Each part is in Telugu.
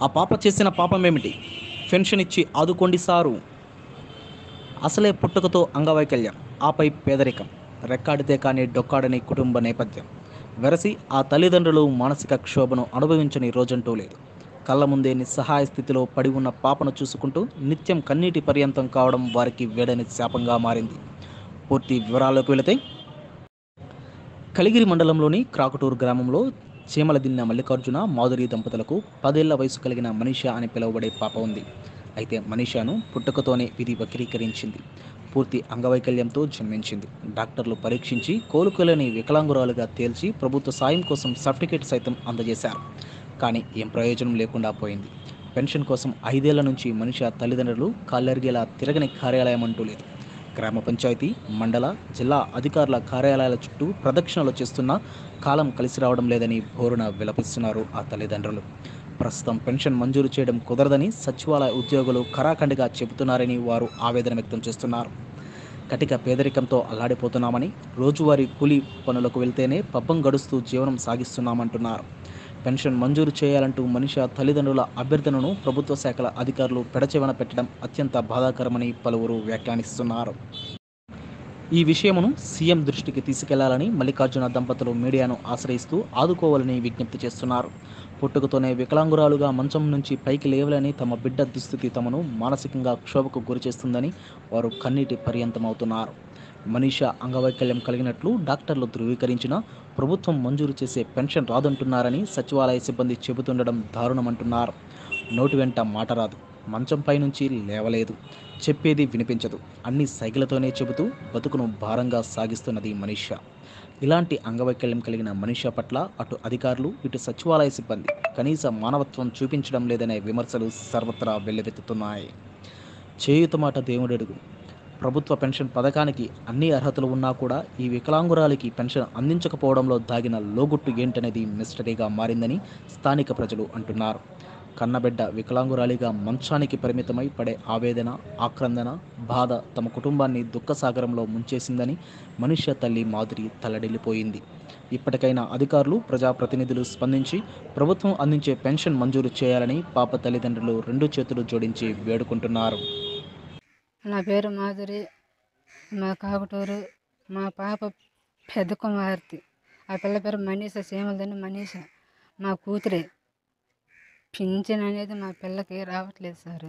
ఆ పాప చేసిన పాపమేమిటి పెన్షన్ ఇచ్చి ఆదుకోండి సారు అసలే పుట్టుకతో అంగవైకల్యం ఆపై పేదరికం రెక్కాడితే కానీ డొక్కాడని కుటుంబ నేపథ్యం వెరసి ఆ తల్లిదండ్రులు మానసిక క్షోభను అనుభవించని రోజంటూ లేదు కళ్ళ ముందే నిస్సహాయ స్థితిలో పడి ఉన్న పాపను చూసుకుంటూ నిత్యం కన్నీటి పర్యంతం కావడం వారికి వేడని శాపంగా మారింది పూర్తి వివరాల్లోకి వెళితే కలిగిరి మండలంలోని క్రాకటూరు గ్రామంలో చీమల దిన్న మల్లికార్జున మాధురి దంపతులకు పదేళ్ల వయసు కలిగిన మనీషా అని పిలువబడే పాప ఉంది అయితే మనీషాను పుట్టుకతోనే విధి వక్రీకరించింది పూర్తి అంగవైకల్యంతో జన్మించింది డాక్టర్లు పరీక్షించి కోలుకోలేని వికలాంగురాలుగా తేల్చి ప్రభుత్వ సాయం కోసం సర్టిఫికేట్ సైతం అందజేశారు కానీ ఏం ప్రయోజనం లేకుండా పోయింది పెన్షన్ కోసం ఐదేళ్ల నుంచి మనిషి తల్లిదండ్రులు కాళ్ళెరిగేలా తిరగని కార్యాలయం అంటూ లేదు గ్రామ పంచాయతీ మండల జిల్లా అధికారుల కార్యాలయాల చుట్టూ ప్రదక్షిణలు చేస్తున్నా కాలం కలిసి రావడం లేదని బోరున విలపిస్తున్నారు ఆ తల్లిదండ్రులు ప్రస్తుతం పెన్షన్ మంజూరు చేయడం కుదరదని సచివాలయ ఉద్యోగులు ఖరాఖండిగా చెబుతున్నారని వారు ఆవేదన వ్యక్తం చేస్తున్నారు కటిక పేదరికంతో అల్లాడిపోతున్నామని రోజువారీ కూలీ పనులకు వెళ్తేనే పబ్బం గడుస్తూ జీవనం సాగిస్తున్నామంటున్నారు పెన్షన్ మంజూరు చేయాలంటూ మనిషి తల్లిదండ్రుల అభ్యర్థనను ప్రభుత్వ శాఖల అధికారులు పెడచెవన పెట్టడం అత్యంత బాధాకరమని పలువురు వ్యాఖ్యానిస్తున్నారు ఈ విషయమును సీఎం దృష్టికి తీసుకెళ్లాలని మల్లికార్జున దంపతులు మీడియాను ఆశ్రయిస్తూ ఆదుకోవాలని విజ్ఞప్తి చేస్తున్నారు పుట్టుకతోనే వికలాంగురాలుగా మంచం నుంచి పైకి లేవలేని తమ బిడ్డ దుస్థితి తమను మానసికంగా క్షోభకు గురిచేస్తుందని వారు కన్నీటి పర్యంతమవుతున్నారు మనీషా అంగవైకల్యం కలిగినట్లు డాక్టర్లు ధృవీకరించిన ప్రభుత్వం మంజూరు చేసే పెన్షన్ రాదంటున్నారని సచివాలయ సిబ్బంది చెబుతుండడం దారుణమంటున్నారు నోటి వెంట మాట రాదు మంచంపై నుంచి లేవలేదు చెప్పేది వినిపించదు అన్ని సైకిలతోనే చెబుతూ బతుకును భారంగా సాగిస్తున్నది మనీషా ఇలాంటి అంగవైకల్యం కలిగిన మనీషా పట్ల అటు అధికారులు ఇటు సచివాలయ సిబ్బంది కనీస మానవత్వం చూపించడం లేదనే విమర్శలు సర్వత్రా వెల్లువెత్తుతున్నాయి చేయుత మాట దేవుడెడుగు ప్రభుత్వ పెన్షన్ పథకానికి అన్ని అర్హతలు ఉన్నా కూడా ఈ వికలాంగురాలికి పెన్షన్ అందించకపోవడంలో దాగిన లోగుట్టు ఏంటనేది మిస్టరీగా మారిందని స్థానిక ప్రజలు అంటున్నారు కన్నబిడ్డ వికలాంగురాలిగా మంచానికి పరిమితమై పడే ఆవేదన ఆక్రందన బాధ తమ కుటుంబాన్ని దుఃఖసాగరంలో ముంచేసిందని మనుష్య తల్లి మాధురి తల్లడిల్లిపోయింది ఇప్పటికైనా అధికారులు ప్రజాప్రతినిధులు స్పందించి ప్రభుత్వం అందించే పెన్షన్ మంజూరు చేయాలని పాప తల్లిదండ్రులు రెండు చేతులు జోడించి వేడుకుంటున్నారు నా పేరు మాధురి మా కాకుటూరు మా పాప పెద్ద కుమార్తె ఆ పిల్ల పేరు మనీష సీమలని మనీష మా కూతురే పింఛన్ అనేది మా పిల్లకి రావట్లేదు సార్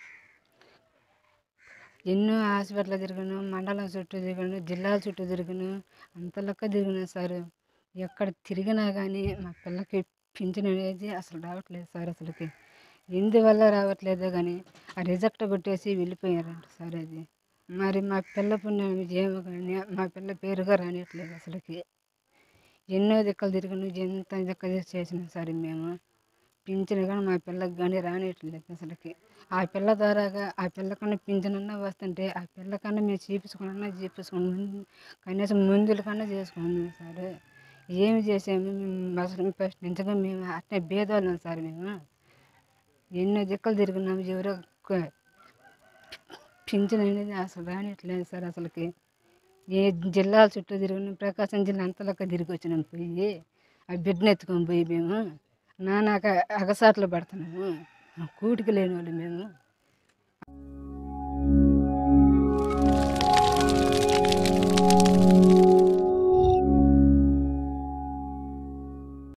ఎన్నో హాస్పిటల్ తిరిగాను మండలం చుట్టూ తిరిగాను జిల్లాల చుట్టూ తిరిగాను అంతలక్క తిరిగినా సార్ ఎక్కడ తిరిగినా కానీ మా పిల్లకి పింఛన్ అనేది అసలు రావట్లేదు సార్ అసలుకి ఎందువల్ల రావట్లేదో కానీ ఆ రిజెక్ట్ కొట్టేసి వెళ్ళిపోయారంట సార్ అది మరి మా పిల్ల పుణ్యం ఏమో కానీ మా పిల్ల పేరుగా రానియట్లేదు అసలుకి ఎన్నో దిక్కలు తిరిగిన ఎంత దిక్కలు చేసినాం సార్ మేము పింఛన్ కానీ మా పిల్లకి కానీ రానియట్లేదు అసలుకి ఆ పిల్ల ద్వారాగా ఆ పిల్లకన్నా పింఛన్ అన్నా వస్తుంటే ఆ పిల్లకన్నా మేము చూపించుకున్నా చూపించుకుని కనీసం మందుల కన్నా చేసుకున్నాం సార్ ఏమి చేసాము మేము అసలు ఫస్ట్ నుంచి మేము అట్నే భేదవాళ్ళం సార్ మేము ఎన్నో దిక్కలు తిరిగినాము ఎవరో ఒక్క పింఛన్ అనేది అసలు రానిట్లేదు సార్ అసలుకి ఏ జిల్లాల చుట్టూ తిరిగిన ప్రకాశం జిల్లా అంతలక్క తిరిగి వచ్చినాం పోయి ఆ బిడ్డను ఎత్తుకొని పోయి మేము నానాక అగసాట్లు పడుతున్నాము కూటికి లేని వాళ్ళు మేము